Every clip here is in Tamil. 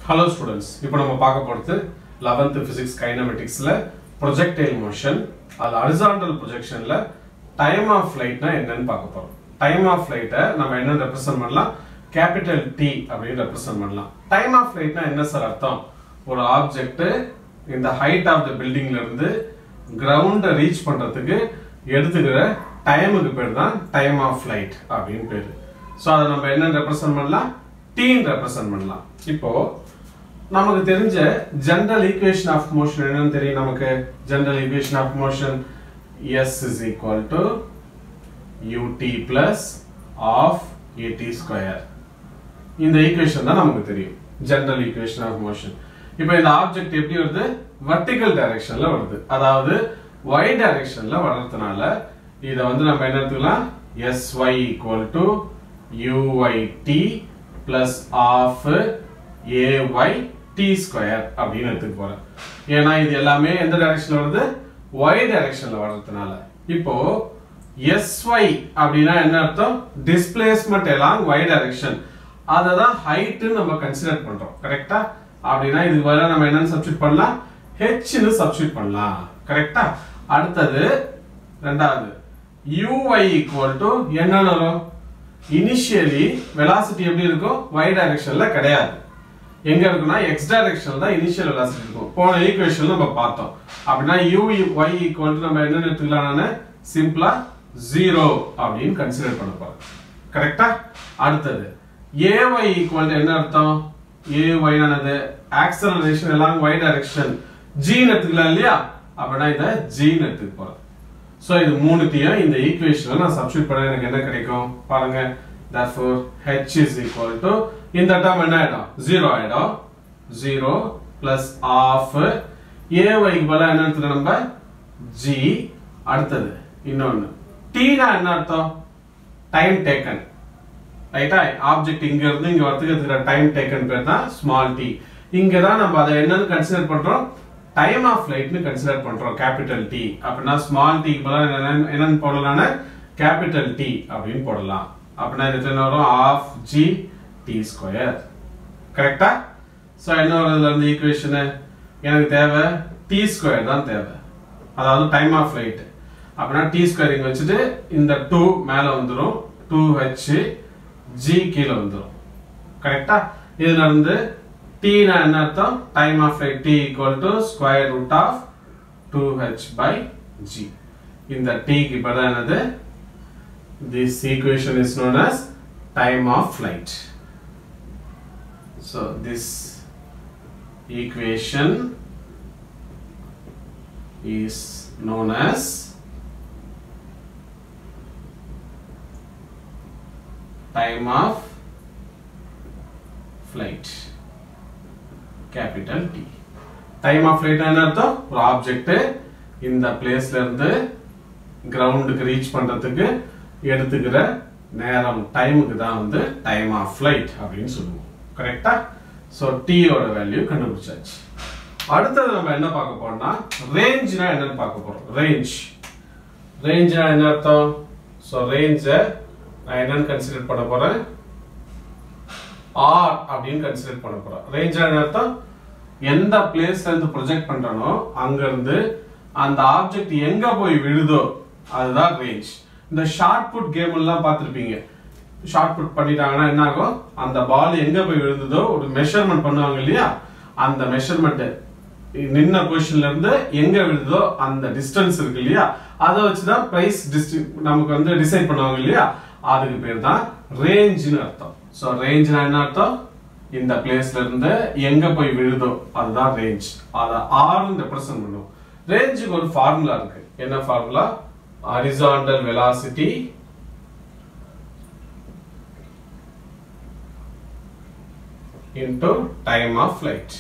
ஹலோ ஸ்டூடெண்ட்ஸ் இப்போ நம்ம பார்க்க போகிறது லெவன்த்து ஃபிசிக்ஸ் கைனமெட்டிக்ஸில் ப்ரொஜெக்டைல் மோஷன் அது ஹரிசாண்டல் ப்ரொஜெக்ஷனில் டைம் ஆஃப் ஃப்ளைட்னா என்னன்னு பார்க்க போகிறோம் டைம் ஆஃப் ஃப்ளைட்டை நம்ம என்ன ரெப்ரசென்ட் பண்ணலாம் கேபிட்டல் டி அப்படின்னு ரெப்ரசென்ட் பண்ணலாம் டைம் ஆஃப் ஃப்ளைட்னா என்ன சார் அர்த்தம் ஒரு ஆப்ஜெக்ட் இந்த ஹைட் ஆஃப் த பில்டிங்ல இருந்து கிரவுண்டை ரீச் பண்றதுக்கு எடுத்துக்கிற டைமுக்கு பேர் தான் டைம் ஆஃப் ஃப்ளைட் அப்படின்னு பேரு ஸோ அதை நம்ம என்ன ரெப்ரசென்ட் பண்ணலாம் டீன் ரெப்ரசென்ட் பண்ணலாம் இப்போ நமக்கு தெரிஞ்ச ஜெனரல் ஈக்குவேஷன் ஆஃப் மோஷன் என்னன்னு தெரியும் நமக்கு general equation of motion S is equal to u t plus half a t square இந்த ஈக்குவேஷன் தான் நமக்கு தெரியும் ஜெனரல் ஈக்குவேஷன் ஆஃப் மோஷன் இப்போ இந்த ஆப்ஜெக்ட் எப்படி வருது வெர்டிகல் டைரக்ஷன்ல வருது அதாவது y டைரக்ஷன்ல வர்றதுனால இதை வந்து நம்ம என்ன எடுத்துக்கலாம் sy equal to uyt plus half ay t square அப்படின்னு எடுத்துக்க போறேன் ஏன்னா இது எல்லாமே எந்த டைரக்ஷன்ல வருது y டைரக்ஷன்ல வர்றதுனால இப்போ sy அப்படின்னா என்ன அர்த்தம் டிஸ்பிளேஸ்மெண்ட் எல்லாம் y டைரக்ஷன் அதை தான் ஹைட்னு நம்ம கன்சிடர் பண்றோம் கரெக்டா அப்படின்னா இதுக்கு பதிலா நம்ம என்னன்னு சப்ஸ்டிட் பண்ணலாம் ஹெச்னு சப்ஸ்டிட் பண்ணலாம் கரெக்டா அடுத்தது ரெண்டாவது uy ஈக்குவல் டு என்னன்னு வரும் இனிஷியலி வெலாசிட்டி எப்படி இருக்கும் y டைரக்ஷன்ல கிடையாது எங்க இருக்குன்னா x டைரக்ஷன்ல தான் இனிஷியல் வெலாசிட்டி இருக்கும் போன ஈக்குவேஷன் நம்ம பார்த்தோம் அப்படின்னா u y ஈக்குவல் டு நம்ம என்ன எடுத்துக்கலாம் நானு சிம்பிளா ஜீரோ அப்படின்னு கன்சிடர் பண்ண போறேன் கரெக்டா அடுத்தது ay ஈக்குவல் டு என்ன அர்த்தம் ay ஆனது ஆக்சலரேஷன் எல்லாம் y டைரக்ஷன் g ன்னு எடுத்துக்கலாம் இல்லையா அப்படின்னா இதை g ன்னு எடுத்துக்க போறேன் சோ இது மூணுத்தையும் இந்த ஈக்குவேஷன்ல நான் சப்ஸ்டிட் பண்ண எனக்கு என்ன கிடைக்கும் பாருங்க therefore h is equal to இந்த டேர்ம் என்ன ஆயிடும் 0 ஆயிடும் 0 plus ஆஃப் ay க்கு பதிலா என்ன எடுத்துக்கலாம் நம்ம g அடுத்தது இன்னொன்னு t னா என்ன அர்த்தம் டைம் டேக்கன் ரைட்டா ஆப்ஜெக்ட் இங்க இருந்து இங்க வரதுக்கு இருக்கிற டைம் டேக்கன் பேர் தான் ஸ்மால் டி இங்க தான் நம்ம அதை என்னன்னு கன்சிடர் பண்றோம் டைம் ஆஃப் ஃபிளைட்னு கன்சிடர் பண்றோம் கேபிட்டல் டி அப்படின்னா ஸ்மால் டி என்னன்னு போடலாம்னா கேபிட்டல் டி அப்படின்னு போடலாம் அப்படின்னா இது என்ன வரும் half g t square correct so என்ன வரும் இதுல இருந்து ஈக்குவேஷனு எனக்கு தேவை டி ஸ்கொயர் தான் தேவை அதாவது டைம் ஆஃப் ஃபிளைட் அப்படின்னா டி ஸ்கொயர் இங்க வச்சுட்டு இந்த டூ மேல வந்துடும் டூ ஹெச் ஜி கீழே வந்துடும் கரெக்டா இதுல இருந்து t னா என்ன அர்த்தம் time of flight t equal to square root of 2h by g இந்த t க்கு பதிலா என்னது this equation is known as time of flight so this equation is known as time of flight capital T time of flight என்ன அர்த்தம் ஒரு ஆப்ஜெக்ட் இந்த பிளேஸ்ல இருந்து கிரவுண்டுக்கு ரீச் பண்றதுக்கு எடுத்துக்கிற நேரம் டைமுக்கு தான் வந்து டைம் ஆஃப் ஃபிளைட் அப்படின்னு சொல்லுவோம் கரெக்டா ஸோ டீயோட வேல்யூ கண்டுபிடிச்சாச்சு அடுத்தது நம்ம என்ன பார்க்க போறோம்னா ரேஞ்ச்னா என்னன்னு பார்க்க போறோம் ரேஞ்ச் ரேஞ்ச்னா என்ன அர்த்தம் ஸோ ரேஞ்சை நான் என்னன்னு கன்சிடர் பண்ண போறேன் ஆர் அப்படின்னு கன்சிடர் பண்ண போறோம் ரேஞ்ச் அர்த்தம் எந்த பிளேஸ்ல இருந்து ப்ரொஜெக்ட் பண்றனோ அங்க இருந்து அந்த ஆப்ஜெக்ட் எங்க போய் விழுதோ அதுதான் ரேஞ்ச் இந்த ஷார்ட் புட் கேம் எல்லாம் பார்த்திருப்பீங்க ஷார்ட் புட் பண்ணிட்டாங்கன்னா என்ன ஆகும் அந்த பால் எங்க போய் விழுந்ததோ ஒரு மெஷர்மெண்ட் பண்ணுவாங்க இல்லையா அந்த மெஷர்மெண்ட் நின்ன பொசிஷன்ல இருந்து எங்க விழுதோ அந்த டிஸ்டன்ஸ் இருக்கு இல்லையா அதை வச்சுதான் பிரைஸ் நமக்கு வந்து டிசைட் பண்ணுவாங்க இல்லையா அதுக்கு பேர் தான் ரேஞ்ச்னு அர்த்தம் ஸோ ரேஞ்ச்னா என்ன அர்த்தம் இந்த பிளேஸ்ல இருந்து எங்க போய் விழுதோ அதுதான் ரேஞ்ச் அதை ஆறுன்னு ரெப்ரசன்ட் பண்ணுவோம் ரேஞ்சுக்கு ஒரு ஃபார்முலா இருக்கு என்ன formula horizontal velocity into time of flight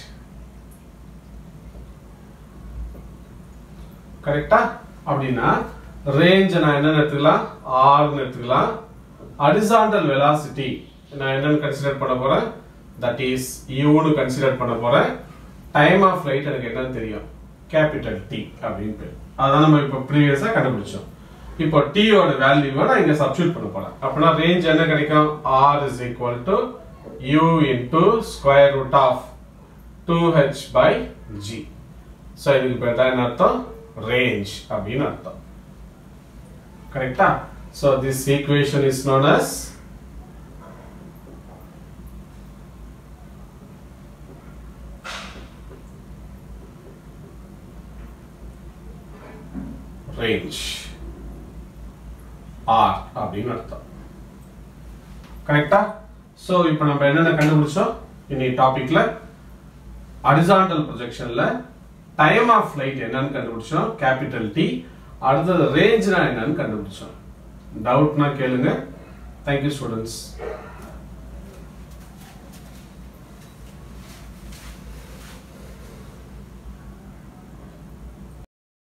correct அப்படின்னா ரேஞ்ச் நான் என்ன எடுத்துக்கலாம் ஆர்னு எடுத்துக்கலாம் ஹரிசாண்டல் வெலாசிட்டி நான் என்னன்னு கன்சிடர் பண்ண போறேன் தட் இஸ் யூன்னு கன்சிடர் பண்ண போறேன் டைம் ஆஃப் ஃபிளைட் எனக்கு என்னன்னு தெரியும் கேபிட்டல் டி அப்படின்னு பேர் அதான் நம்ம இப்போ ப்ரீவியஸா கண்டுபிடிச்சோம் இப்போ t ஓட வேல்யூவை நான் இங்க சப்ஸ்டியூட் பண்ண போறேன் அப்படின்னா ரேஞ்ச் என்ன கிடைக்கும் r is equal to u into square root of two h by g so இதுக்கு பேர் தான் என்ன அர்த்தம் ரேஞ்ச் அப்படின்னு அர்த்தம் correct so this equation is known as range R அப்படின்னு அர்த்தம் கரெக்டா ஸோ இப்போ நம்ம என்னென்ன கண்டுபிடிச்சோம் இன்னைக்கு டாபிக்ல ஹரிசாண்டல் ப்ரொஜெக்ஷன்ல டைம் ஆஃப் ஃப்ளைட் என்னன்னு கண்டுபிடிச்சோம் கேபிட்டல் டி அடுத்தது ரேஞ்ச்னா என்னன்னு கண்டுபிடிச்சோம் டவுட்னா கேளுங்க தேங்க்யூ ஸ்டூடெண்ட்ஸ்